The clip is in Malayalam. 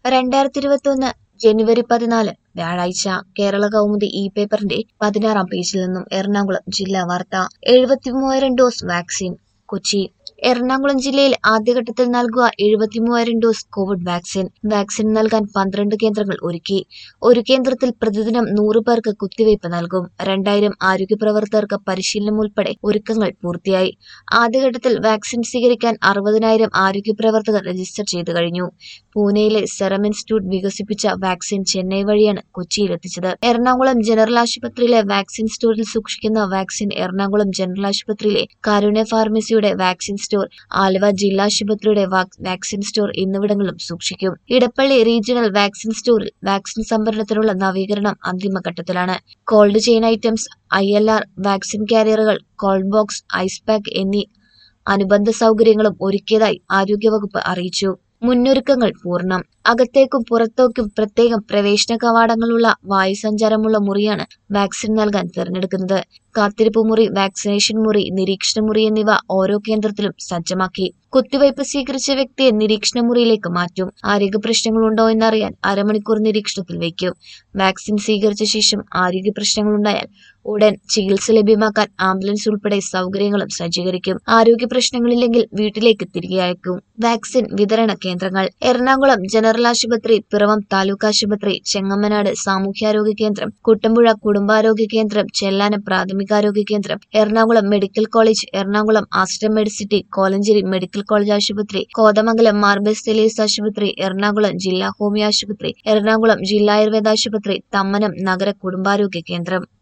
രണ്ടായിരത്തി ഇരുപത്തിയൊന്ന് ജനുവരി പതിനാല് വ്യാഴാഴ്ച കേരള കൗമുദി ഇ പേപ്പറിന്റെ പതിനാറാം പേജിൽ നിന്നും എറണാകുളം ജില്ലാ വാർത്ത എഴുപത്തിമൂവായിരം ഡോസ് വാക്സിൻ കൊച്ചി എറണാകുളം ജില്ലയിൽ ആദ്യഘട്ടത്തിൽ നൽകുക എഴുപത്തിമൂവായിരം ഡോസ് കോവിഡ് വാക്സിൻ വാക്സിൻ നൽകാൻ പന്ത്രണ്ട് കേന്ദ്രങ്ങൾ ഒരുക്കി ഒരു കേന്ദ്രത്തിൽ പ്രതിദിനം നൂറ് പേർക്ക് കുത്തിവയ്പ് നൽകും രണ്ടായിരം ആരോഗ്യ പ്രവർത്തകർക്ക് പരിശീലനം ഉൾപ്പെടെ ഒരുക്കങ്ങൾ പൂർത്തിയായി ആദ്യഘട്ടത്തിൽ വാക്സിൻ സ്വീകരിക്കാൻ അറുപതിനായിരം ആരോഗ്യ പ്രവർത്തകർ രജിസ്റ്റർ ചെയ്തു കഴിഞ്ഞു പൂനെയിലെ സെറം ഇൻസ്റ്റിറ്റ്യൂട്ട് വികസിപ്പിച്ച വാക്സിൻ ചെന്നൈ വഴിയാണ് കൊച്ചിയിൽ എത്തിച്ചത് എറണാകുളം ജനറൽ ആശുപത്രിയിലെ വാക്സിൻ സ്റ്റോറിൽ സൂക്ഷിക്കുന്ന വാക്സിൻ എറണാകുളം ജനറൽ ആശുപത്രിയിലെ കാരുണ്യ ഫാർമസിയുടെ വാക്സിൻ സ്റ്റോർ ആലുവ ജില്ലാ ആശുപത്രിയുടെ വാക്- വാക്സിൻ സ്റ്റോർ എന്നിവിടങ്ങളിലും സൂക്ഷിക്കും ഇടപ്പള്ളി റീജിയണൽ വാക്സിൻ സ്റ്റോറിൽ വാക്സിൻ സംഭരണത്തിനുള്ള നവീകരണം അന്തിമഘട്ടത്തിലാണ് cold chain items I L R vaccine കാരിയറുകൾ കോൾഡ് ബോക്സ് ഐസ് പാക്ക് എന്നീ അനുബന്ധ സൗകര്യങ്ങളും ഒരുക്കിയതായി ആരോഗ്യവകുപ്പ് അറിയിച്ചു മുന്നൊരുക്കങ്ങൾ പൂർണ്ണം അകത്തേക്കും പുറത്തേക്കും പ്രത്യേകം പ്രവേശന കവാടങ്ങളുള്ള വായുസഞ്ചാരമുള്ള മുറിയാണ് വാക്സിൻ നൽകാൻ തിരഞ്ഞെടുക്കുന്നത് കാത്തിരിപ്പ് മുറി വാക്സിനേഷൻ മുറി നിരീക്ഷണ മുറി എന്നിവ ഓരോ കേന്ദ്രത്തിലും സജ്ജമാക്കി കുത്തിവയ്പ് സ്വീകരിച്ച വ്യക്തിയെ നിരീക്ഷണ മുറിയിലേക്ക് മാറ്റും ആരോഗ്യ പ്രശ്നങ്ങളുണ്ടോ എന്നറിയാൻ അരമണിക്കൂർ നിരീക്ഷണത്തിൽ വയ്ക്കും വാക്സിൻ സ്വീകരിച്ച ശേഷം ആരോഗ്യ പ്രശ്നങ്ങളുണ്ടായാൽ ഉടൻ ചികിത്സ ലഭ്യമാക്കാൻ ആംബുലൻസ് ഉൾപ്പെടെ സൗകര്യങ്ങളും സജ്ജീകരിക്കും ആരോഗ്യ പ്രശ്നങ്ങളില്ലെങ്കിൽ വീട്ടിലേക്ക് തിരികെ അയക്കും വാക്സിൻ വിതരണ കേന്ദ്രങ്ങൾ എറണാകുളം ജനറൽ ആശുപത്രി പിറവം താലൂക്ക് ആശുപത്രി ചെങ്ങമ്മനാട് സാമൂഹ്യാരോഗ്യ കേന്ദ്രം കുട്ടമ്പുഴ കുടുംബാരോഗ്യ കേന്ദ്രം ചെല്ലാനം പ്രാഥമികാരോഗ്യ കേന്ദ്രം Ernakulam medical college Ernakulam Aster Medicity Kolenchery medical college ആശുപത്രി കോതമംഗലം മാർബൽ സെലീസ് ആശുപത്രി എറണാകുളം ജില്ലാ ഹോമിയോ ആശുപത്രി എറണാകുളം ജില്ലാ ആയുർവേദ ആശുപത്രി തമ്മനം നഗര കുടുംബാരോഗ്യ കേന്ദ്രം